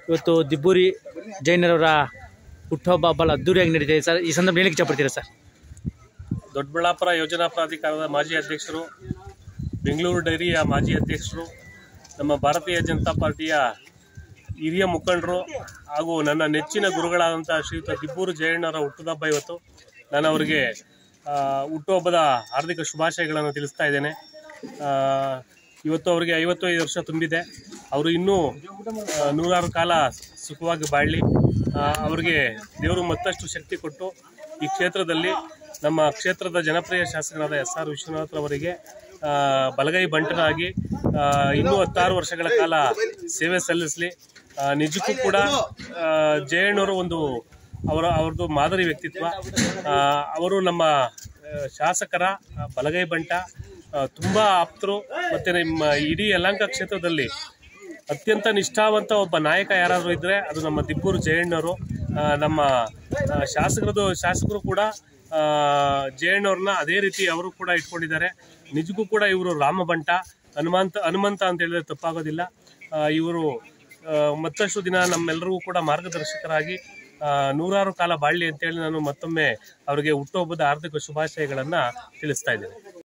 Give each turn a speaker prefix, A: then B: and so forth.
A: ಇವತ್ತು ದಿಬ್ಬೂರಿ ಜೈನರವರ ಹುಟ್ಟುಹಬ್ಬ ಭಾಳ ಅದ್ದೂರಿಯಾಗಿ ನಡೀತಿದೆ ಸರ್ ಈ ಸಂದರ್ಭ ಹೇಳಕ್ಕೆ ಇಷ್ಟಪಡ್ತೀರಾ ಸರ್
B: ದೊಡ್ಡಬಳ್ಳಾಪುರ ಯೋಜನಾ ಪ್ರಾಧಿಕಾರದ ಮಾಜಿ ಅಧ್ಯಕ್ಷರು ಬೆಂಗಳೂರು ಡೈರಿಯ ಮಾಜಿ ಅಧ್ಯಕ್ಷರು ನಮ್ಮ ಭಾರತೀಯ ಜನತಾ ಪಾರ್ಟಿಯ ಹಿರಿಯ ಮುಖಂಡರು ಹಾಗೂ ನನ್ನ ನೆಚ್ಚಿನ ಗುರುಗಳಾದಂಥ ಶ್ರೀಯುತ ದಿಬ್ಬೂರು ಜಯಣ್ಣವರ ಹುಟ್ಟುಹಬ್ಬ ಇವತ್ತು ನಾನು ಅವರಿಗೆ ಆ, ಹುಟ್ಟುಹಬ್ಬದ ಹಾರ್ದಿಕ ಶುಭಾಶಯಗಳನ್ನು ತಿಳಿಸ್ತಾ ಇದ್ದೇನೆ ಆ, ಇವತ್ತು ಅವರಿಗೆ ಐವತ್ತೈದು ವರ್ಷ ತುಂಬಿದೆ ಅವರು ಇನ್ನೂ ಆ, ನೂರಾರು ಕಾಲ ಸುಖವಾಗಿ ಬಾಳಲಿ ಅವರಿಗೆ ದೇವರು ಮತ್ತಷ್ಟು ಶಕ್ತಿ ಕೊಟ್ಟು ಈ ಕ್ಷೇತ್ರದಲ್ಲಿ ನಮ್ಮ ಕ್ಷೇತ್ರದ ಜನಪ್ರಿಯ ಶಾಸಕರಾದ ಎಸ್ ಆರ್ ವಿಶ್ವನಾಥ್ ಅವರಿಗೆ ಆ, ಬಲಗೈ ಬಂಟನಾಗಿ ಆ, ಇನ್ನೂ ಹತ್ತಾರು ವರ್ಷಗಳ ಕಾಲ ಸೇವೆ ಸಲ್ಲಿಸಲಿ ನಿಜಕ್ಕೂ ಕೂಡ ಆ, ಜಯಣ್ಣವರು ಒಂದು ಅವರ ಅವ್ರದ್ದು ಮಾದರಿ ವ್ಯಕ್ತಿತ್ವ ಆ, ಅವರು ನಮ್ಮ ಆ, ಶಾಸಕರ ಆ, ಬಲಗೈ ಬಂಟ ಆ, ತುಂಬಾ ಆಪ್ತರು ಮತ್ತೆ ನಿಮ್ಮ ಇಡೀ ಯಲಹಂಕ ಕ್ಷೇತ್ರದಲ್ಲಿ ಅತ್ಯಂತ ನಿಷ್ಠಾವಂತ ಒಬ್ಬ ನಾಯಕ ಯಾರಾದರೂ ಇದ್ರೆ ಅದು ನಮ್ಮ ದಿಬ್ಬೂರು ಜಯಣ್ಣವರು ಆ, ನಮ್ಮ ಆ, ಶಾಸಕರದು ಶಾಸಕರು ಕೂಡ ಆ, ಜಯಣ್ಣವ್ರನ್ನ ಅದೇ ರೀತಿ ಅವರು ಕೂಡ ಇಟ್ಕೊಂಡಿದ್ದಾರೆ ನಿಜಕ್ಕೂ ಕೂಡ ಇವರು ರಾಮಬಂಟ ಹನುಮಂತ ಹನುಮಂತ ಅಂತ ಹೇಳಿದ್ರೆ ತಪ್ಪಾಗೋದಿಲ್ಲ ಇವರು ಮತ್ತಷ್ಟು ದಿನ ನಮ್ಮೆಲ್ಲರಿಗೂ ಕೂಡ ಮಾರ್ಗದರ್ಶಕರಾಗಿ ಆ, ನೂರಾರು ಕಾಲ ಬಾಳ್ಲಿ ಅಂತೇಳಿ ನಾನು ಮತ್ತೊಮ್ಮೆ ಅವರಿಗೆ ಹುಟ್ಟುಹಬ್ಬದ ಆರ್ಥಿಕ ಶುಭಾಶಯಗಳನ್ನು ತಿಳಿಸ್ತಾ ಇದ್ದೇನೆ